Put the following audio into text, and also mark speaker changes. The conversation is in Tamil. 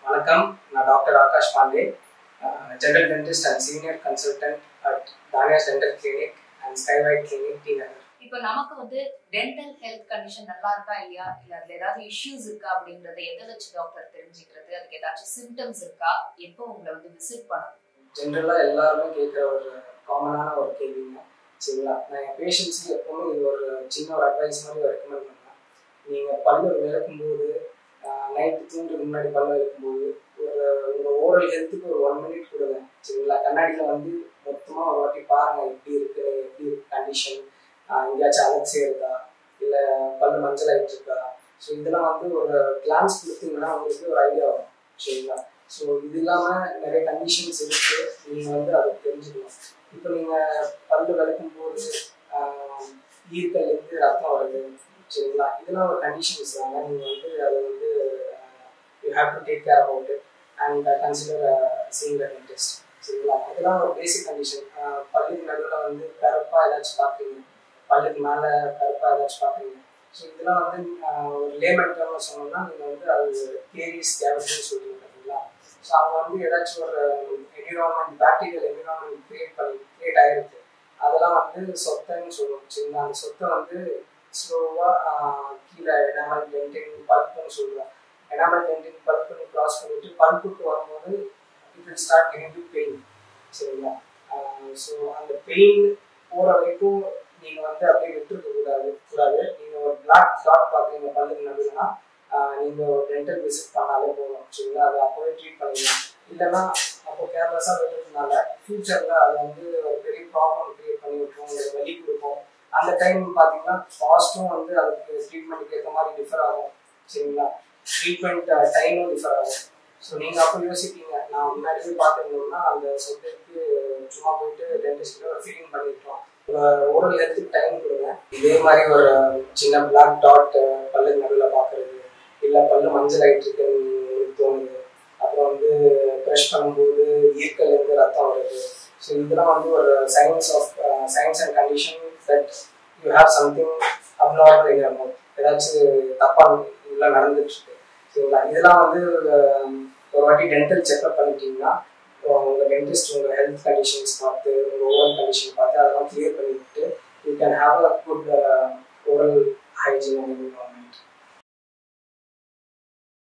Speaker 1: வணக்கம் நான் doctor Akash Pandey general dentist and senior consultant at Tanya's dental clinic and Skywide clinic T Nagar
Speaker 2: இப்போ நமக்கு வந்து டென்டல் ஹெல்த் கண்டிஷன் நல்லா இருக்கா இல்லையா இல்ல அதுல ஏதாவது இஷ்யூஸ் இருக்கா அப்படின்றத எதை வச்சு டாக்டர் தெரிஞ்சுக்கிறது அதுக்கு ஏதாச்சும் சிம்டம்ஸ் இருக்கா எப்போ உங்களை வந்து விசிட் பண்ணணும்
Speaker 1: ஜென்ரலாக எல்லாருமே கேட்குற ஒரு காமனான ஒரு கேள்விங்க சரிங்களா நான் என் பேஷண்ட்ஸுக்கு எப்பவுமே இது ஒரு சின்ன ஒரு அட்வைஸ் மாதிரி ரெக்கமெண்ட் பண்ணுவேன் நீங்கள் பல்லு விளக்கும்போது நைட்டு தூண்டுறதுக்கு முன்னாடி பல்லு விளக்கும்போது ஒரு உங்கள் ஓரல் ஹெல்த்துக்கு ஒரு ஒன் மினிட் கொடுங்க சரிங்களா கண்ணாடியில் வந்து மொத்தமாக ஒரு வாட்டி பாருங்கள் எப்படி இருக்குது எப்படி இருக்கு கண்டிஷன் எங்கேயாச்சும் அலர்ஜி இருக்கா இல்லை பல்லு மஞ்சள் ஆகிட்டு இருக்கா ஸோ இதெல்லாம் வந்து ஒரு கிளான்ஸ் கொடுத்தீங்கன்னா உங்களுக்கு ஒரு ஐடியா வரும் சரிங்களா ஸோ இது இல்லாமல் நிறைய கண்டிஷன்ஸ் இருக்கு நீங்கள் வந்து அதை தெரிஞ்சுக்கணும் இப்போ நீங்கள் பல்லு விளக்கும் போது ஈர்க்கல்லேருந்து ரத்தம் வருது சரிங்களா இதெல்லாம் ஒரு கண்டிஷன்ஸ் தாங்க நீங்கள் வந்து அதை வந்து you have to take care about it and consider seeing the dentist சரிங்களா இதெல்லாம் ஒரு பேசிக் கண்டிஷன் பல்லுக்கு நடுவில் வந்து கருப்பாக ஏதாச்சும் பார்க்குறீங்க பல்லுக்கு மேலே கருப்பாக ஏதாச்சும் பார்க்குறீங்க ஸோ இதெல்லாம் வந்து ஒரு லேமன் டேர்மில் சொன்னோம்னா நீங்கள் வந்து அது கேரிஸ் கேவிட்டின்னு சொல்லுவீங்க பார்த்தீங்களா ஸோ அவங்க வந்து ஏதாச்சும் ஒரு என்விரான்மெண்ட் பேக்டீரியல் என்விரான்மெண்ட் கிரியேட் பண்ணி கிரியேட் ஆகிருக்கு அதெல்லாம் வந்து சொத்தைன்னு சொல்லுவோம் சரிங்களா அந்த சொத்தை வந்து ஸ்லோவாக கீழே எனாமல் டென்டிங் பல்ப்புன்னு சொல்லுவோம் எனாமல் டென்டிங் பல்ப்புன்னு க்ராஸ் பண்ணிட்டு பல்ப்புக்கு வரும்போது it will start getting to pain சரிங்களா ஸோ அந்த பெயின் போகிற வரைக்கும் நீங்கள் வந்து அப்படியே விட்டுருக்க கூடாது கூடாது நீங்கள் ஒரு பிளாக் டாட் பார்க்குறீங்க பல்லுக்கு நடுவுனா நீங்கள் ஒரு டென்டல் விசிட் பண்ணாலே போதும் சரிங்களா அதை அப்போவே ட்ரீட் பண்ணிக்கலாம் இல்லைன்னா அப்போ கேர்லெஸ்ஸாக விட்டுறதுனால ஃப்யூச்சரில் அது வந்து ஒரு பெரிய ப்ராப்ளம் க்ரியேட் பண்ணி விட்டுரும் உங்களுக்கு வலி கொடுக்கும் அந்த டைம் பார்த்தீங்கன்னா காஸ்ட்டும் வந்து அதுக்கு ட்ரீட்மெண்ட்டுக்கு ஏற்ற மாதிரி டிஃபர் ஆகும் சரிங்களா ட்ரீட்மெண்ட் டைமும் டிஃபர் ஆகும் ஸோ நீங்கள் அப்போ யோசிப்பீங்க நான் முன்னாடியே பார்த்துருந்தோம்னா அந்த சொத்துக்கு சும்மா போயிட்டு டென்டிஸ்ட் ஒரு ஃபீலிங் பண்ணிட்டோம் ஓரல் ஹெல்த்துக்கு டைம் கொடுங்க இதே மாதிரி ஒரு சின்ன பிளாக் டாட் பல்லு நடுவில் பார்க்குறது இல்லை பல்லு மஞ்சள் ஆகிட்டு இருக்குன்னு தோணுது அப்புறம் வந்து ப்ரெஷ் பண்ணும்போது ஈர்க்கல்லேருந்து ரத்தம் வருது ஸோ இதெல்லாம் வந்து ஒரு science of science and condition that you have something abnormal in mouth ஏதாச்சும் தப்பாக உள்ள நடந்துட்டுருக்கு சரிங்களா இதெல்லாம் வந்து ஒரு வாட்டி டென்டல் செக்அப் பண்ணிட்டீங்கன்னா உங்கள் டென்டிஸ்ட் உங்கள் ஹெல்த் கண்டிஷன்ஸ் பார்த்து உங்கள் ஓரல் கண்டிஷன் பார்த்து அதெல்லாம் கிளியர் பண்ணிவிட்டு you can have a good oral hygiene